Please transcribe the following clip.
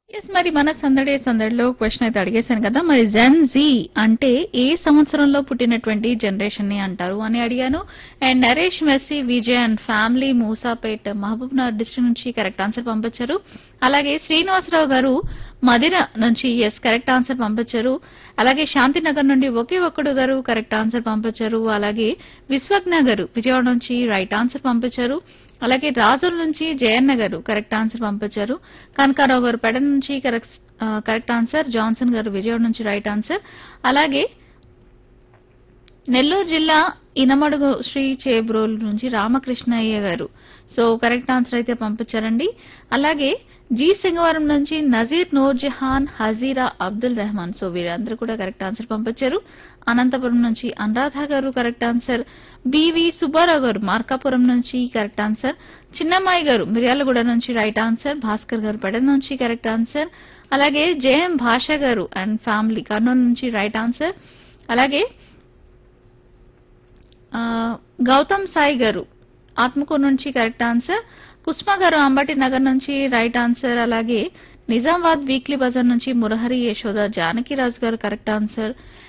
yes మరి మన సందడి సందడిలో క్వశ్చన్ అయితే అడిగేశాను కదా మరి జెన్ జీ అంటే ఏ సంవత్సరంలో పుట్టినటువంటి జనరేషన్ ని అంటారు అని అడిగాను అండ్ నరేష్ మెస్సీ Vijay and family Musapet Mahabubnagar district నుంచి కరెక్ట్ ఆన్సర్ పంపించారు అలాగే శ్రీనివాసరావు గారు మదిర నుంచి ఎస్ కరెక్ట్ ఆన్సర్ పంపించారు అలాగే శాంతినగర్ నుండి ఒకే ఒక్కడు గారు కరెక్ట్ ఆన్సర్ పంపించారు అలాగే విశ్వజ్ఞ గారు విజయవాడ నుంచి రైట్ ఆన్సర్ పంపించారు అలాగే రాజుల నుంచి జయన్న గారు కరెక్ట్ ఆన్సర్ పంపించారు కనకారావు గారు పెడ నుంచి కరెక్ట్ ఆ, కరెక్ట్ ఆన్సర్ జాన్సన్ గారు విజయవాడ నుంచి రైట్ ఆన్సర్ అలాగే నెల్లూరు జిల్లా ఇనమడుగు శ్రీ చేబ్రోలు నుంచి రామకృష్ణయ్య గారు సో కరెక్ట్ ఆన్సర్ అయితే పంపించారండి అలాగే జి సింగవరం నుంచి నజీర్ నూర్జహాన్ హజీరా అబ్దుల్ రెహమాన్ సో వీరందరూ కూడా కరెక్ట్ ఆన్సర్ పంపించారు అనంతపురం నుంచి అనురాధ గారు కరెక్ట్ ఆన్సర్ బివి సుబ్బారావు గారు మార్కాపురం నుంచి కరెక్ట్ ఆన్సర్ చిన్నమ్మాయి గారు మిర్యాలగూడ నుంచి రైట్ ఆన్సర్ భాస్కర్ గారు పెడ నుంచి కరెక్ట్ ఆన్సర్ అలాగే జేఎం భాష గారు అండ్ ఫ్యామిలీ కర్నూలు నుంచి రైట్ ఆన్సర్ అలాగే ఆ, గౌతమ్ సాయి గారు ఆత్మకూరు నుంచి కరెక్ట్ ఆన్సర్ కుస్మా గారు అంబటి నగర్ నుంచి రైట్ ఆన్సర్ అలాగే నిజామాబాద్ వీక్లీ బజార్ నుంచి మురహరి యశోద జానకిరాజు గారు కరెక్ట్ ఆన్సర్